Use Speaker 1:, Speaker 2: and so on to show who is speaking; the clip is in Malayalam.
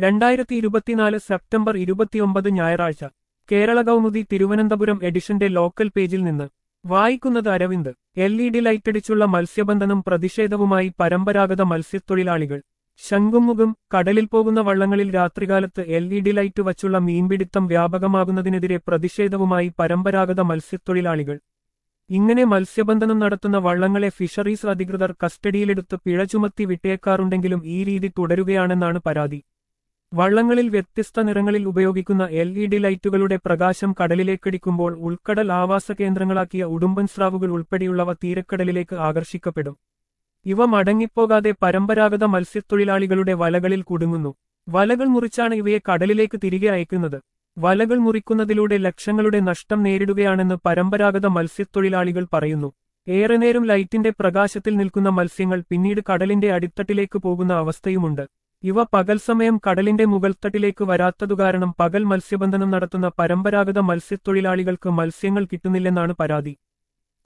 Speaker 1: രണ്ടായിരത്തി ഇരുപത്തിനാല് സെപ്റ്റംബർ ഇരുപത്തിയൊമ്പത് ഞായറാഴ്ച കേരള കൗമുദി തിരുവനന്തപുരം എഡിഷന്റെ ലോക്കൽ പേജിൽ നിന്ന് വായിക്കുന്നത് അരവിന്ദ് എൽ ഇ ഡി ലൈറ്റടിച്ചുള്ള മത്സ്യബന്ധനം പ്രതിഷേധവുമായി പരമ്പരാഗത മത്സ്യത്തൊഴിലാളികൾ ശംഖുമുഖം കടലിൽ പോകുന്ന വള്ളങ്ങളിൽ രാത്രികാലത്ത് എൽ ഇ ഡി ലൈറ്റ് വച്ചുള്ള മീൻപിടുത്തം വ്യാപകമാകുന്നതിനെതിരെ പ്രതിഷേധവുമായി പരമ്പരാഗത മത്സ്യത്തൊഴിലാളികൾ ഇങ്ങനെ മത്സ്യബന്ധനം നടത്തുന്ന വള്ളങ്ങളെ ഫിഷറീസ് അധികൃതർ കസ്റ്റഡിയിലെടുത്ത് പിഴ ചുമത്തി വിട്ടേക്കാറുണ്ടെങ്കിലും ഈ രീതി തുടരുകയാണെന്നാണ് പരാതി വള്ളങ്ങളിൽ വ്യത്യസ്ത നിറങ്ങളിൽ ഉപയോഗിക്കുന്ന എൽ ഇ ഡി ലൈറ്റുകളുടെ പ്രകാശം കടലിലേക്കടിക്കുമ്പോൾ ഉൾക്കടൽ ആവാസ കേന്ദ്രങ്ങളാക്കിയ ഉടുമ്പൻ സ്രാവുകൾ ഉൾപ്പെടെയുള്ളവ തീരക്കടലിലേക്ക് ആകർഷിക്കപ്പെടും ഇവ മടങ്ങിപ്പോകാതെ പരമ്പരാഗത മത്സ്യത്തൊഴിലാളികളുടെ വലകളിൽ കുടുങ്ങുന്നു വലകൾ മുറിച്ചാണ് ഇവയെ കടലിലേക്ക് തിരികെ അയക്കുന്നത് വലകൾ മുറിക്കുന്നതിലൂടെ ലക്ഷങ്ങളുടെ നഷ്ടം നേരിടുകയാണെന്ന് പരമ്പരാഗത മത്സ്യത്തൊഴിലാളികൾ പറയുന്നു ഏറെ നേരം ലൈറ്റിന്റെ പ്രകാശത്തിൽ നിൽക്കുന്ന മത്സ്യങ്ങൾ പിന്നീട് കടലിന്റെ അടിത്തട്ടിലേക്ക് പോകുന്ന അവസ്ഥയുമുണ്ട് ഇവ പകൽ സമയം കടലിന്റെ മുകൾത്തട്ടിലേക്ക് വരാത്തതുകാരണം പകൽ മത്സ്യബന്ധനം നടത്തുന്ന പരമ്പരാഗത മത്സ്യത്തൊഴിലാളികൾക്ക് മത്സ്യങ്ങൾ കിട്ടുന്നില്ലെന്നാണ് പരാതി